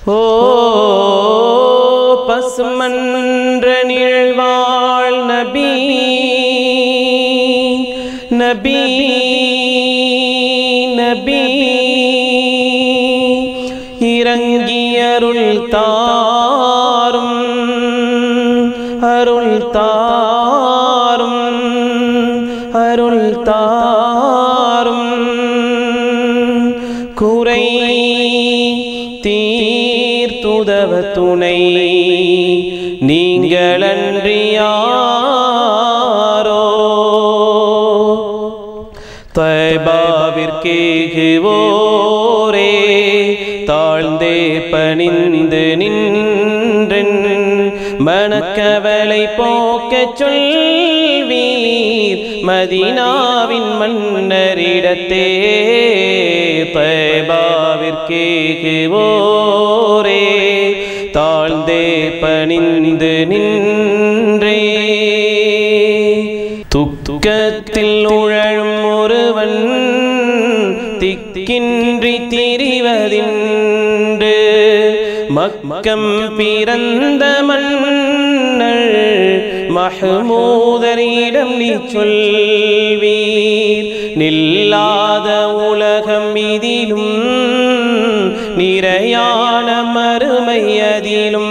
ஓ பசுமன்ற நிழல்வாழ் நபி நபி நபி இறங்கி அருள் தாரும் அருள் தாரும் அருள் தாரும் குறை தீர்த்துதவ துணை நீங்களன்றியாரோ தைபாவிற்கேகுவோரே தாழ்ந்தே பணிந்து நின்றன் மனக்கவலை போக்கச் சொல்வீர் மதினாவின் மன்னரிடத்தே தைபாவிற்கேகுவோரே தாழ்ந்தே பணிந்து நின்றே துக்கத்தில் உழழும் ஒருவன் திக்கின்றி திரிவதின்று மக்கம் பிறந்த மன்னர் மஹமூதரிடம் நீ சொல்வீர் நில்லாத உலகம் இதிலும் நிறையான மறுமை அதிலும்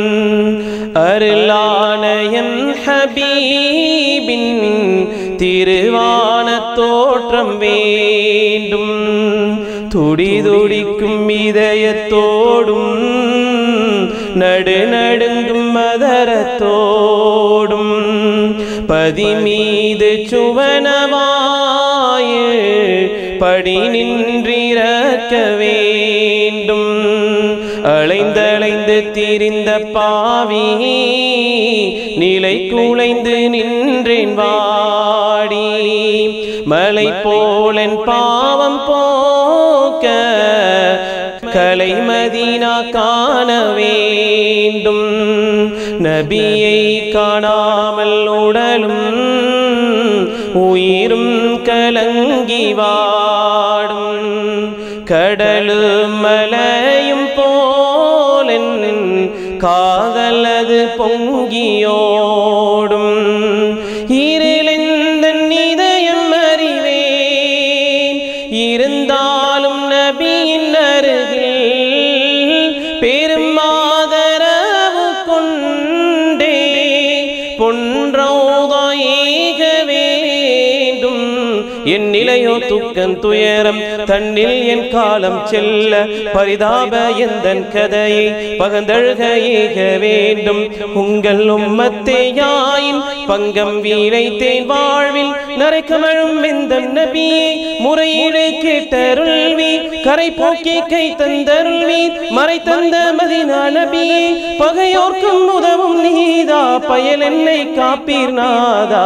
அருளானயம் ஹபீபின் திருவான தோற்றம் வேண்டும் துடி துடிக்கும் இதயத்தோடும் நடு நடுங்கும் மதரத்தோடும் பதி மீது சுவனமாய படி நின்றிருக்க வேண்டும் அலைந்தலைந்து திரிந்த பாவி நிலை குலைந்து நின்றேன் வாடி மலை போலன் பாவம் போக்க கலை மதீனா காண வேண்டும் நபியை காணாமல் உடலும் உயிரும் கலங்கி வாடும் கடலும் மலையும் போலன் காதலது பொங்கியோடும் இருளெந்த இதயம் அறிவேன் இருந்தாலும் நபியின் அருகில் பெரும் ஆதரவு கொண்டே பொன்றோதா ஏக வேண்டும் என் நிலையோ துக்கம் துயரம் தன்னில் என் காலம் செல்ல பரிதாப எந்தன் கதையை பகந்தழுக ஏக வேண்டும் உங்கள் உம்மத்தேயாயின் பங்கம் வீழைத்தேன் வாழ்வில் நரைக்கமழும் எந்த நபியே முறையீடு கேட்டருள்வி கரை போக்கி கை தந்தருள்வீர் மறை தந்த மதினா நபியே பகையோர்க்கும் உதவும் நீதா பயல் என்னை காப்பீர் நாதா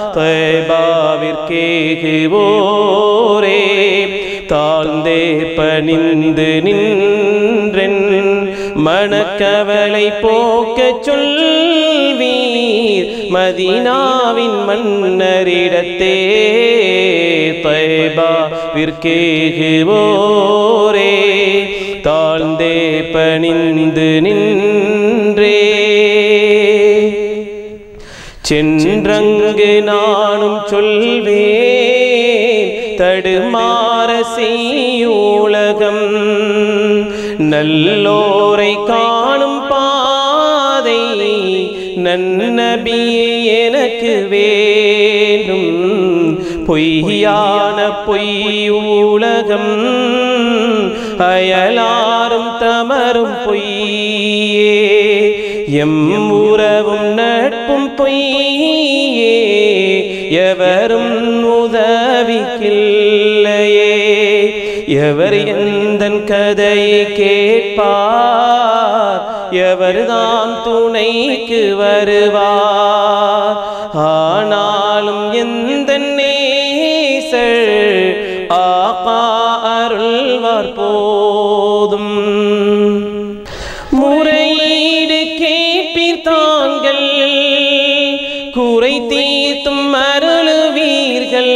தைபாவிற்கேகுவோரே தாழ்ந்தே பணிந்து நின்றென் மனக்கவலை போக்கச் சொல்வீர் மதினாவின் மன்னரிடத்தே தைபா விற்கேகுவோரே தாழ்ந்தே பணிந்து நின்றே சென்றங்கு நானும் சொல்வேன் தடுமாற செய்யுலகம் நல்லோரை காணும் பாதை நன்னபியே எனக்கு வேண்டும் பொய்யான பொய்யுலகம் அயலாரும் தமரும் பொய்யே எம் உறவும் நட்பும் பொய்யே எவரும் உதவிக்கில்லையே எவர் எந்தன் கதையை கேட்பார் எவர்தான் துணைக்கு வருவார் ஆனாலும் எந்த நேசர் ஆப்பா அருள்வார் போதும் முறையீடு கேட்பீர் தாங்கள் குறை தீர்த்தும் அருளுவீர்கள்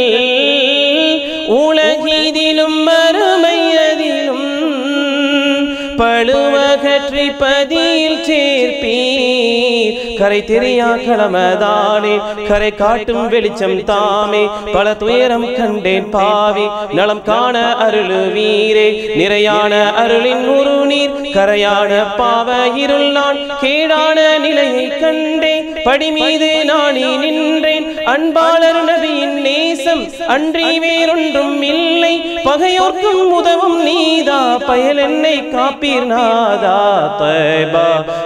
உலகிதிலும் மறுமையதிலும் பழு பழுவகற்றி பதியில் சேர்ப்பீர் கரை தெரியா களமதானே கரை காட்டும் வெளிச்சம் தாமே பல துயரம் கண்டேன் பாவி நலம் காண அருளுவீரே நிறையான அருளின் ஒரு நீர் கரையான பாவ இருள் நான் கேடான நிலையை கண்டேன் படி மீது நானே நின்றேன் அன்பாளர் நபியின் நேசம் அன்றி வேறொன்றும் இல்லை பகையோர்க்கும் உதவும் நீதா பயல் என்னை காப்பீர் நாதா தபா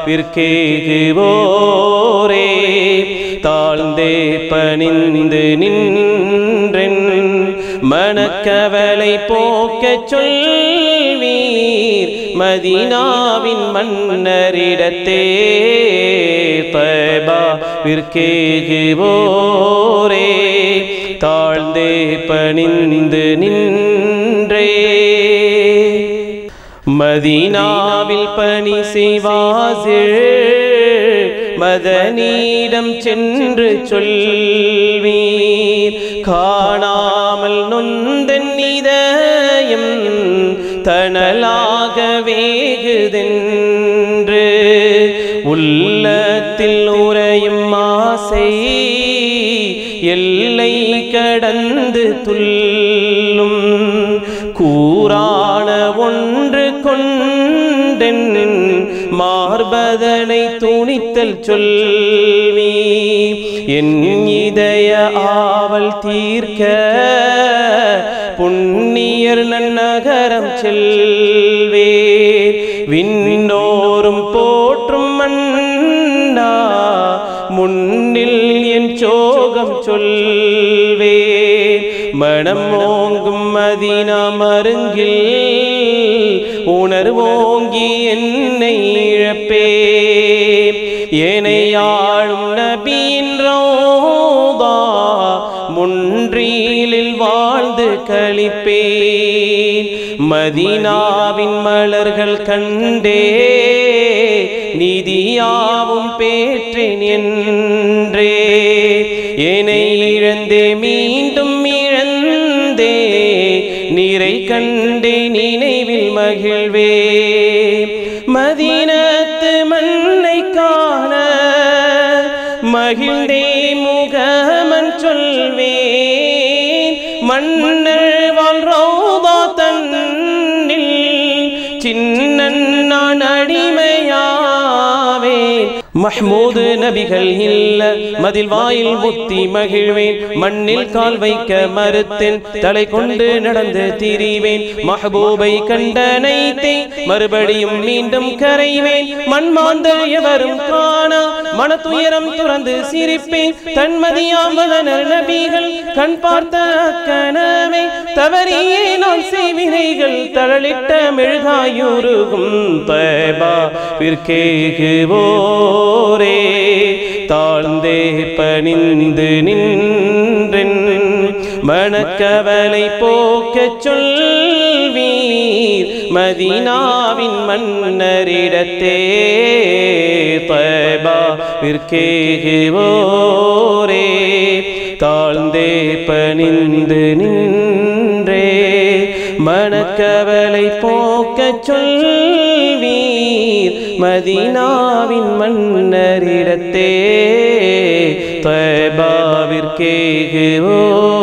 விற்கேகுவோரே தாழ்ந்தே பணிந்து நின்றென் மனக்கவலை போக்கச் சொல்வீர் மதீனாவின் மன்னரிடத்தே தபா விற்கேகுவோரே தாழ்ந்தே பணிந்து நின்றே மதீனாவில் பணி செய்வாசில் மதனீடம் சென்று சொல்வீர் காணாமல் நொந்தன் இதயம் தணலாக வேகுதென்று உள்ளத்தில் உறையும் ஆசை எல்லை கடந்து துள்ளும் கூறான ஒன்று கொண்டென் மார்பதனை துணித்தல் சொல்வி என் இதய ஆவல் தீர்க்க புண்ணியர் நன்னகரம் செல்வே விண்ணோரும் போற்றும் மன்னா முன்னில் என் சோகம் சொல்வே மனம் ஓங்கும் மதினா மருங்கில் உணர்வோங்கி என்னை இழப்பே ஏனையாழும் நபியின் ரோதா முன்றீலில் வாழ்ந்து கழிப்பேன் மதீனாவின் மலர்கள் கண்டே நிதியாவும் பேற்றேன் என்றே என்னை இழந்தே மீண்டும் இழந்தே நீரை கண்டே நினைவில் மகிழ்வே மதீனத்து மண்ணை காண மகிழ்ந்தே முகமன் சொல்வேன் மன்னர் வாழ்றோதா தன்னில் சின்னன் நான் அடிமையாவேன் மஹ்மூது நபிகள் இல்ல மதில் வாயில் முத்தி மகிழ்வேன் மண்ணில் கால் வைக்க மறுத்தேன் தலை கொண்டு நடந்து திரிவேன் மஹபூபை கண்டனைத்தே மறுபடியும் மீண்டும் கரைவேன் மண்மாந்த எவரும் காணா மனத்துயரம் துறந்து சிரிப்பேன் தன்மதியாமதனர் நபிகள் கண் பார்த்த அக்கணமே தவறியே நான் செய்வினைகள் தளலிட்ட மெழுகாயுருகும் தபா விற்கேகுவோரே தாழ்ந்தே பணிந்து நின்றென் மனக்கவலை போக்கச் சொல்வீர் மதீனாவின் மன்னரிடத்தே தபா விற்கேகுவோரே தாழ்ந்தே பணிந்து நின்றே மனக்கவலை போக்கச் சொல்வீர் மதீனாவின் மன்னரிடத்தே தபாவிற்கேகுவோ